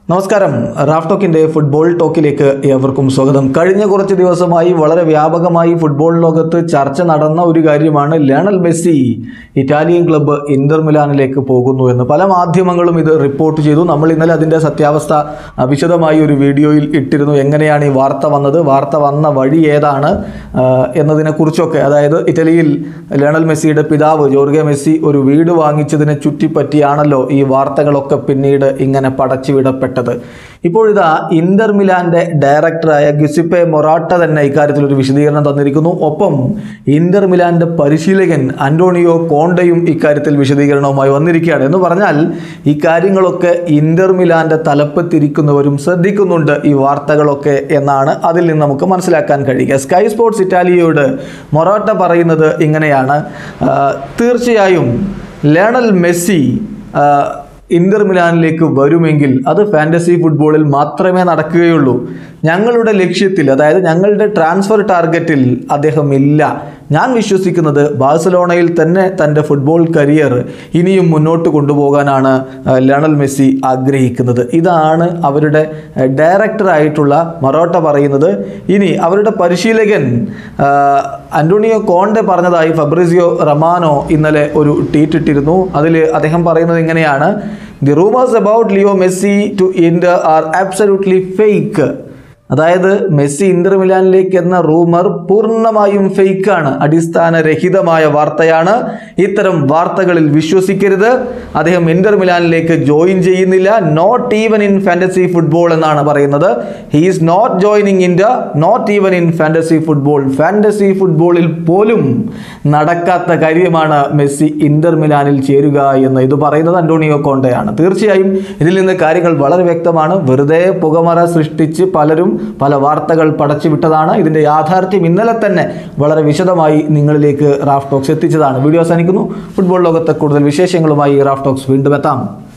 നമസ്കാരം Raf ടോക്കിന്റെ football ടോക്കിലേക്ക് ഏവർക്കും സ്വാഗതം കഴിഞ്ഞ കുറച്ച് ദിവസമായി വളരെ വ്യാപകമായി ഫുട്ബോൾ ലോകത്ത് ചർച്ച നടന്ന ഒരു കാര്യമാണ് Lionel Messi Italian club Inter മിലാനിലേക്ക് പോകുന്നു എന്ന് പല മാധ്യമങ്ങളും ഇത് റിപ്പോർട്ട് ചെയ്തു നമ്മൾ ഇന്നലെ അതിൻ്റെ സത്യാവസ്ഥ ആ, വിശദമായി ഒരു വീഡിയോയിൽ ഇട്ടിരുന്നു എങ്ങനെയാണ് ഈ വാർത്ത വന്നത് വാർത്ത വന്ന വഴി ഏതാണ് ആ, എന്നതിനെക്കുറിച്ചൊക്കെ അതായത് ഇറ്റലിയിൽ ലയണൽ മെസ്സിയുടെ പിതാവ് ജോർഗെ മെസ്സി ഒരു വീട് വാങ്ങിച്ചതിനെ ചുറ്റിപ്പറ്റിയാണല്ലോ ഈ വാർത്തകളൊക്കെ പിന്നീട് ഇങ്ങനെ പടച്ചുവിടപ്പെട്ടത് ഇപ്പോഴിതാ ഇന്റർ മിലാന്റെ ഡയറക്ടറായ ഗിസിപ്പെ മൊറാട്ട തന്നെ ഇക്കാര്യത്തിൽ ഒരു വിശദീകരണം തന്നിരിക്കുന്നു ഒപ്പം ഇന്റർ മിലാന്റെ പരിശീലകൻ അന്റോണിയോ കോണ്ടയും ഇക്കാര്യത്തിൽ വിശദീകരണവുമായി വന്നിരിക്കുകയാണ് എന്ന് പറഞ്ഞാൽ ഈ കാര്യങ്ങളൊക്കെ ഇന്റർ മിലാന്റെ തലപ്പത്തിരിക്കുന്നവരും ശ്രദ്ധിക്കുന്നുണ്ട് ഈ വാർത്തകളൊക്കെ എന്നാണ് അതിൽ നിന്ന് നമുക്ക് മനസ്സിലാക്കാൻ കഴിയുക സ്കൈ സ്പോർട്സ് ഇറ്റാലിയയോട് മൊറാട്ട പറയുന്നത് ഇങ്ങനെയാണ് ആ, തീർച്ചയായും ലയണൽ മെസ്സി ആ, ഇന്റർ മിലാനിലേക്ക് വരുമെങ്കിൽ അത് ഫാൻറ്റസി ഫുട്ബോളിൽ മാത്രമേ നടക്കുകയുള്ളൂ ഞങ്ങളുടെ ലക്ഷ്യത്തിൽ അതായത് ഞങ്ങളുടെ ട്രാൻസ്ഫർ ടാർഗറ്റിൽ അദ്ദേഹം ഇല്ല ഞാൻ വിശ്വസിക്കുന്നത് ബാഴ്സലോണയിൽ തന്നെ തൻ്റെ ഫുട്ബോൾ കരിയർ ഇനിയും മുന്നോട്ട് കൊണ്ടുപോകാനാണ് ആ, ലയണൽ മെസ്സി ആഗ്രഹിക്കുന്നത് ഇതാണ് അവരുടെ ആ, ഡയറക്ടറായിട്ടുള്ള മറോട്ട പറയുന്നത് ഇനി അവരുടെ പരിശീലകൻ ആ, അന്റോണിയോ കോണ്ടെ പറഞ്ഞതായി ഫബ്രിസിയോ റമാനോ ഇന്നലെ ഒരു ട്വീറ്റ് ഇട്ടിരുന്നു അതിൽ അദ്ദേഹം പറയുന്നത് ഇങ്ങനെയാണ് the rumours about Leo Messi to Inter are absolutely fake അതായത് മെസ്സി ഇന്റർ മിലാനിലേക്ക് എന്ന റൂമർ പൂർണ്ണമായും ഫേക്കാണ് അടിസ്ഥാനരഹിതമായ വാർത്തയാണ് ഇത്തരം വാർത്തകളിൽ വിശ്വസിക്കരുത് അദ്ദേഹം ഇന്റർ മിലാനിലേക്ക് ജോയിൻ ചെയ്യുന്നില്ല not even in fantasy football എന്നാണ് പറയുന്നത് he is not joining India not even in fantasy football fantasy ഫുട്ബോളിൽ പോലും നടക്കാത്ത കാര്യമാണ് മെസ്സി ഇന്റർ മിലാനിൽ ചേരുക എന്ന് ഇത് പറയുന്നത് അന്റോണിയോ കോണ്ടയാണ് തീർച്ചയായും ഇതിൽ നിന്ന് കാര്യങ്ങൾ വളരെ വ്യക്തമാണ് വെറുതെ പുകമറ സൃഷ്ടിച്ച് പലരും പല വാർത്തകൾ പടച്ചു വിട്ടതാണ് ഇതിന്റെ യാഥാർത്ഥ്യം ഇന്നലെ തന്നെ വളരെ വിശദമായി നിങ്ങളിലേക്ക് റാഫ് ടോക്സ് എത്തിച്ചതാണ് വീഡിയോ അവസാനിക്കുന്നു ഫുട്ബോൾ ലോകത്തെ കൂടുതൽ വിശേഷങ്ങളുമായി റാഫ് ടോക്സ് വീണ്ടും എത്താം